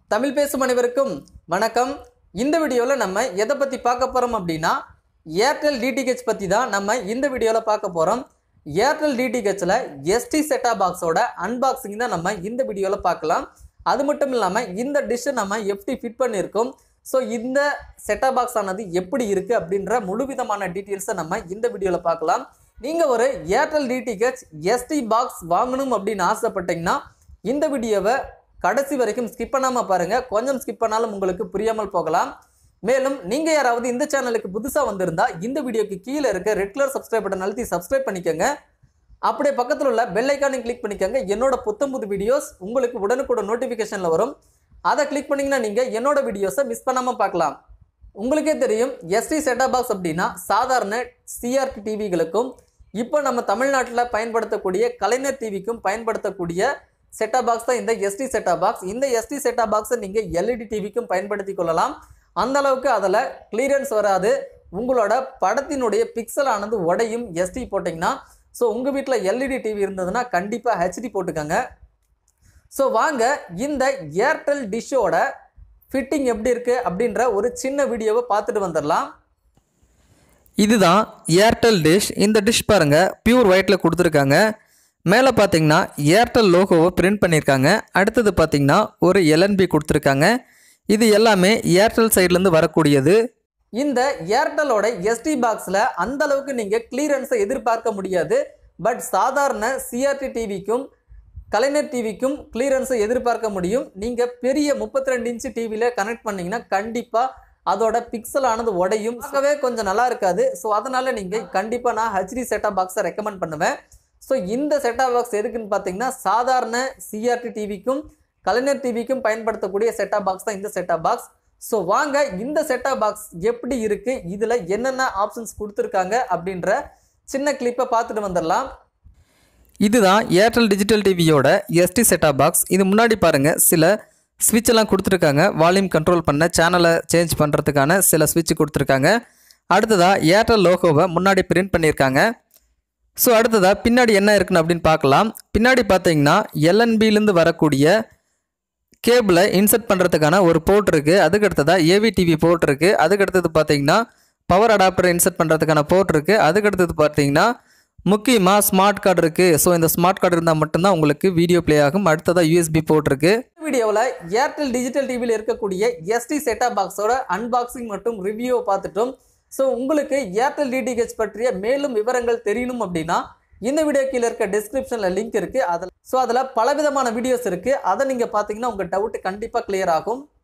தமிழ் பேசும் அனைவருக்கும் வணக்கம் இந்த வீடியோவில் நம்ம எதை பற்றி பார்க்க போகிறோம் அப்படின்னா ஏர்டெல் டிடிஹெச் பற்றி தான் நம்ம இந்த வீடியோவில் பார்க்க போகிறோம் ஏர்டெல் டிடிஹெச்சில் எஸ்டி செட்டா பாக்ஸோட அன்பாக்சிங் தான் நம்ம இந்த வீடியோவில் பார்க்கலாம் அது மட்டும் இல்லாமல் இந்த டிஷ்ஷை நம்ம எப்படி ஃபிட் பண்ணியிருக்கோம் ஸோ இந்த செட்டா பாக்ஸ் ஆனது எப்படி இருக்குது அப்படின்ற முழு விதமான டீட்டெயில்ஸை நம்ம இந்த வீடியோவில் பார்க்கலாம் நீங்கள் ஒரு ஏர்டெல் டிடிஹெச் எஸ்டி பாக்ஸ் வாங்கணும் அப்படின்னு ஆசைப்பட்டீங்கன்னா இந்த வீடியோவை கடைசி வரைக்கும் ஸ்கிப் பண்ணாமல் பாருங்கள் கொஞ்சம் ஸ்கிப் பண்ணாலும் உங்களுக்கு புரியாமல் போகலாம் மேலும் நீங்கள் யாராவது இந்த சேனலுக்கு புதுசாக வந்திருந்தா இந்த வீடியோக்கு கீழே இருக்க ரெட் கலர் சப்ஸ்கிரைப் பட்டன் அழுத்தி சப்ஸ்கிரைப் பண்ணிக்கோங்க அப்படியே பக்கத்தில் உள்ள பெல் ஐக்கானையும் கிளிக் பண்ணிக்கோங்க என்னோட புத்தம் புது வீடியோஸ் உங்களுக்கு உடனுக்குடன் நோட்டிஃபிகேஷனில் வரும் அதை கிளிக் பண்ணிங்கன்னா நீங்கள் என்னோட வீடியோஸை மிஸ் பண்ணாமல் பார்க்கலாம் உங்களுக்கே தெரியும் எஸ்டி செட்டா பாக்ஸ் அப்படின்னா சாதாரண சிஆர்டி டிவிகளுக்கும் இப்போ நம்ம தமிழ்நாட்டில் பயன்படுத்தக்கூடிய கலைஞர் டிவிக்கும் பயன்படுத்தக்கூடிய செட்டா பாக்ஸ் தான் இந்த எஸ்டி செட்டா பாக்ஸ் இந்த எஸ்டி செட்டா பாக்ஸை நீங்கள் எல்இடி டிவிக்கும் பயன்படுத்தி கொள்ளலாம் அந்த அளவுக்கு அதில் கிளியரன்ஸ் வராது உங்களோட படத்தினுடைய பிக்சல் ஆனது உடையும் எஸ்டி போட்டிங்கன்னா ஸோ உங்கள் வீட்டில் எல்இடி டிவி இருந்ததுன்னா கண்டிப்பாக ஹெச்டி போட்டுக்கோங்க ஸோ வாங்க இந்த ஏர்டெல் டிஷ்ஷோட ஃபிட்டிங் எப்படி இருக்குது அப்படின்ற ஒரு சின்ன வீடியோவை பார்த்துட்டு வந்துடலாம் இதுதான் ஏர்டெல் டிஷ் இந்த டிஷ் பாருங்கள் பியூர் ஒயிட்டில் கொடுத்துருக்காங்க மேலே பார்த்தீங்கன்னா ஏர்டெல் லோகோவை பிரிண்ட் பண்ணியிருக்காங்க அடுத்தது பார்த்தீங்கன்னா ஒரு எல்என்பி கொடுத்துருக்காங்க இது எல்லாமே ஏர்டெல் சைட்லேருந்து வரக்கூடியது இந்த ஏர்டெலோட எஸ்டி பாக்ஸில் அந்த அளவுக்கு நீங்கள் கிளியரன்ஸை எதிர்பார்க்க முடியாது பட் சாதாரண சிஆர்டி டிவிக்கும் கலைஞர் டிவிக்கும் கிளியரன்ஸை எதிர்பார்க்க முடியும் நீங்கள் பெரிய முப்பத்தி ரெண்டு இன்ச்சு டிவியில் கனெக்ட் பண்ணீங்கன்னா கண்டிப்பாக அதோட பிக்சல் ஆனது உடையும் பார்க்கவே கொஞ்சம் நல்லா இருக்காது ஸோ அதனால் நீங்கள் கண்டிப்பாக நான் ஹெச்டி செட்டா பாக்ஸை ரெக்கமெண்ட் பண்ணுவேன் ஸோ இந்த செட்டா பாக்ஸ் எதுக்குன்னு பார்த்தீங்கன்னா சாதாரண சிஆர்டி டிவிக்கும் கலைஞர் டிவிக்கும் பயன்படுத்தக்கூடிய செட்டா பாக்ஸ் தான் இந்த செட்டா பாக்ஸ் ஸோ வாங்க இந்த செட்டா பாக்ஸ் எப்படி இருக்குது இதில் என்னென்ன ஆப்ஷன்ஸ் கொடுத்துருக்காங்க அப்படின்ற சின்ன கிளிப்பை பார்த்துட்டு வந்துடலாம் இதுதான் ஏர்டெல் டிஜிட்டல் டிவியோட எஸ்டி செட்டா பாக்ஸ் இது முன்னாடி பாருங்கள் சில ஸ்விட்ச் எல்லாம் கொடுத்துருக்காங்க வால்யூம் கண்ட்ரோல் பண்ண சேனலை சேஞ்ச் பண்ணுறதுக்கான சில ஸ்விட்ச் கொடுத்துருக்காங்க அடுத்ததாக ஏர்டெல் லோகோவை முன்னாடி பிரிண்ட் பண்ணியிருக்காங்க ஸோ அடுத்ததாக பின்னாடி என்ன இருக்குன்னு அப்படின்னு பார்க்கலாம் பின்னாடி பார்த்தீங்கன்னா எல்என்பிலேருந்து வரக்கூடிய கேபிளை இன்சர்ட் பண்ணுறதுக்கான ஒரு போர்ட் இருக்குது அதுக்கு அடுத்ததாக ஏவி டிவி போர்ட் இருக்குது அதுக்கு அடுத்தது பார்த்தீங்கன்னா பவர் அடாப்டர் இன்சர்ட் பண்ணுறதுக்கான போர்ட் இருக்குது அதுக்கு அடுத்தது பார்த்தீங்கன்னா முக்கியமாக ஸ்மார்ட் கார்டு இருக்குது ஸோ இந்த ஸ்மார்ட் கார்டு இருந்தால் மட்டும்தான் உங்களுக்கு வீடியோ ப்ளே ஆகும் அடுத்ததாக யூஎஸ்பி போர்ட் இருக்குது இந்த வீடியோவில் ஏர்டெல் டிஜிட்டல் டிவியில் இருக்கக்கூடிய எஸ்டி செட்டா பாக்ஸோட அன்பாக்சிங் மற்றும் ரிவ்யூவை பார்த்துட்டோம் ஸோ உங்களுக்கு ஏர்டெல் டிடிஹெச் பற்றிய மேலும் விவரங்கள் தெரியணும் அப்படின்னா இந்த வீடியோ கீழே இருக்க டிஸ்கிரிப்ஷனில் லிங்க் இருக்குது அதில் ஸோ அதில் பலவிதமான வீடியோஸ் இருக்குது அதை நீங்கள் பார்த்தீங்கன்னா உங்கள் டவுட் கண்டிப்பாக clear ஆகும்